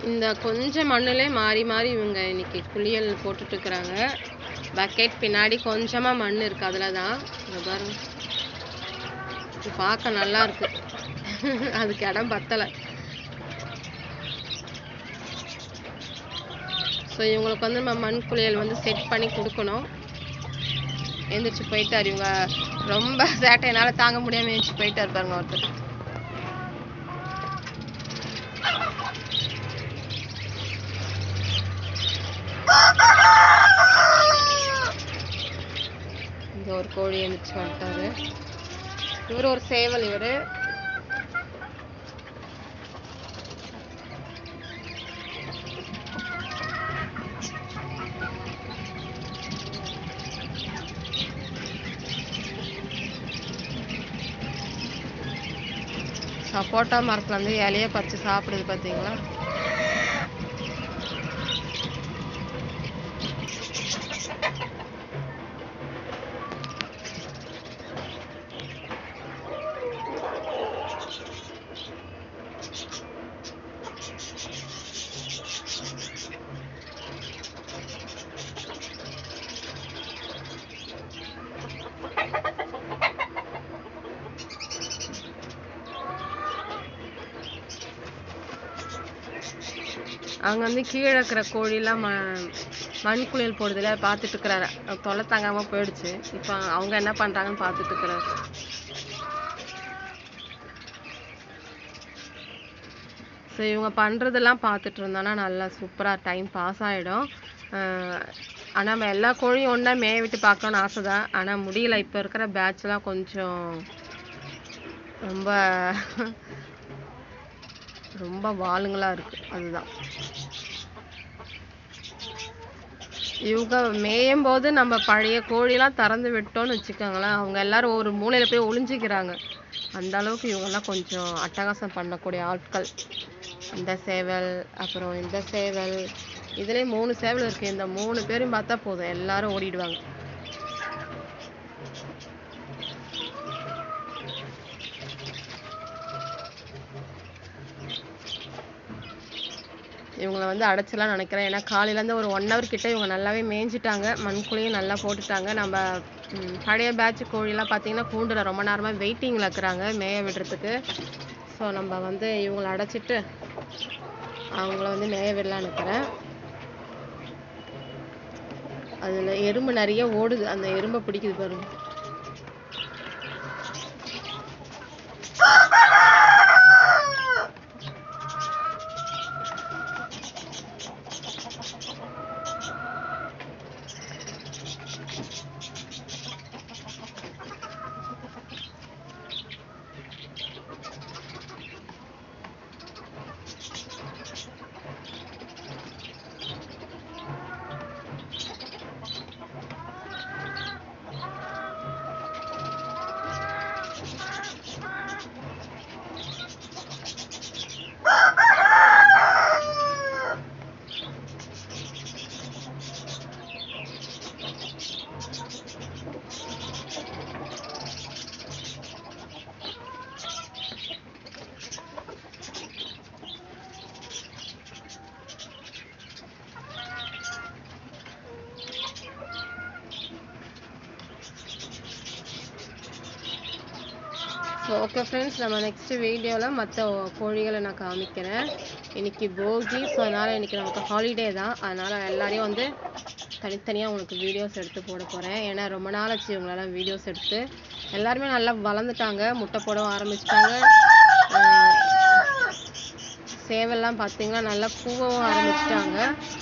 இந்த கொஞ்சம் மண்ணுலே மாறி மாறி இவங்க இன்னைக்கு குளியல் போட்டுட்டு இருக்கிறாங்க பக்கெட் பின்னாடி கொஞ்சமா மண் இருக்கு அதுல தான் இங்க பாருங்க இது பார்க்க நல்லா இருக்கு அதுக்கு இடம் பத்தல ஸோ இவங்களுக்கு வந்து நம்ம மண் குளியல் வந்து செட் பண்ணி கொடுக்கணும் எந்திரிச்சு போயிட்டாரு இவங்க ரொம்ப சேட்டையினால தாங்க முடியாம எந்திரிச்சு போயிட்டாரு பாருங்க ஒருத்தர் இங்க ஒரு கோழி எந்திரிச்சு வந்துட்டாரு இவர் ஒரு சேவல் இவரு சப்போட்டா மரத்துல இருந்து இலைய பறிச்சு சாப்பிடுது பாத்தீங்களா அங்க வந்து கீழே இருக்கிற கோழிலாம் ம மண் குளியல் போடுதுல பார்த்துட்டு இருக்கிறாரு தொலை தாங்காம போயிடுச்சு இப்போ அவங்க என்ன பண்றாங்கன்னு பார்த்துட்டு இருக்கிறாரு ஸோ இவங்க பண்றதெல்லாம் பார்த்துட்டு இருந்தோன்னா நல்லா சூப்பரா டைம் பாஸ் ஆயிடும் ஆஹ் ஆனா நம்ம எல்லா கோழியும் ஒண்ணா மேய விட்டு பார்க்கணும்னு ஆசை தான் ஆனா முடியல இப்போ இருக்கிற பேட்ச்லாம் கொஞ்சம் ரொம்ப ரொம்ப வாளுங்களா இருக்கு அதுதான் இவங்க மேயும் போது நம்ம பழைய கோழிலாம் திறந்து விட்டோம்னு வச்சுக்கோங்களேன் அவங்க எல்லாரும் ஒரு மூலையில போய் ஒளிஞ்சுக்கிறாங்க அந்த அளவுக்கு இவங்கெல்லாம் கொஞ்சம் அட்டகாசம் பண்ணக்கூடிய ஆட்கள் இந்த சேவல் அப்புறம் இந்த சேவல் இதுலயே மூணு சேவல் இருக்கு இந்த மூணு பேரும் பார்த்தா போதும் எல்லாரும் ஓடிடுவாங்க இவங்களை வந்து அடைச்சலாம் நினைக்கிறேன் ஏன்னா காலையிலேருந்து ஒரு ஒன் ஹவர் கிட்ட இவங்க நல்லாவே மேய்ஞ்சிட்டாங்க மண்குழியும் நல்லா போட்டுட்டாங்க நம்ம ம், பழைய பேட்ச் கோழிலாம் பார்த்தீங்கன்னா கூண்டில் ரொம்ப நேரமாக வெயிட்டிங்கில் இருக்கிறாங்க மேய விடுறதுக்கு ஸோ நம்ம வந்து இவங்களை அடைச்சிட்டு அவங்கள வந்து மேய விடலான்னு இருக்கிறேன் அதில் எறும்பு நிறைய ஓடுது அந்த எறும்பை பிடிக்குது பாருங்க ஸோ ஓகே ஃப்ரெண்ட்ஸ் நம்ம நெக்ஸ்ட் வீடியோவில் மற்ற கோழிகளை நான் காமிக்கிறேன் இன்னைக்கு போகி ஸோ அதனால் இன்னைக்கு நமக்கு ஹாலிடே தான் அதனால் எல்லாரையும் வந்து தனித்தனியாக உங்களுக்கு வீடியோஸ் எடுத்து போட போகிறேன் ஏன்னா ரொம்ப நாள் ஆச்சு இவங்களெல்லாம் வீடியோஸ் எடுத்து எல்லாருமே நல்லா வளர்ந்துட்டாங்க முட்டை போடவும் ஆரம்பிச்சிட்டாங்க சேவல்லாம் பார்த்தீங்கன்னா நல்லா கூவவும் ஆரம்பிச்சிட்டாங்க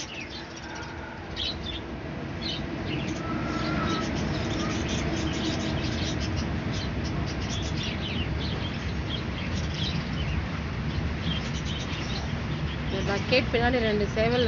இந்த பக்கெட் பின்னாடி ரெண்டு சேவல்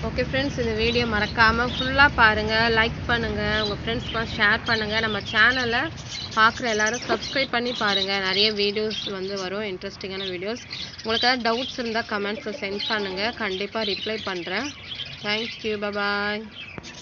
ஓகே ஃப்ரெண்ட்ஸ் இந்த வீடியோ மறக்காமல் ஃபுல்லாக பாருங்கள் லைக் பண்ணுங்கள் உங்கள் ஃப்ரெண்ட்ஸ்க்கு ஷேர் பண்ணுங்கள் நம்ம சேனலை பார்க்குற எல்லாரும் சப்ஸ்கிரைப் பண்ணி பாருங்கள் நிறைய வீடியோஸ் வந்து வரும் இன்ட்ரெஸ்டிங்கான வீடியோஸ் உங்களுக்கு ஏதாவது டவுட்ஸ் இருந்தால் கமெண்ட்ஸில் சென்ட் பண்ணுங்கள் கண்டிப்பாக ரிப்ளை பண்ணுறேன் தேங்க்யூ பபாய்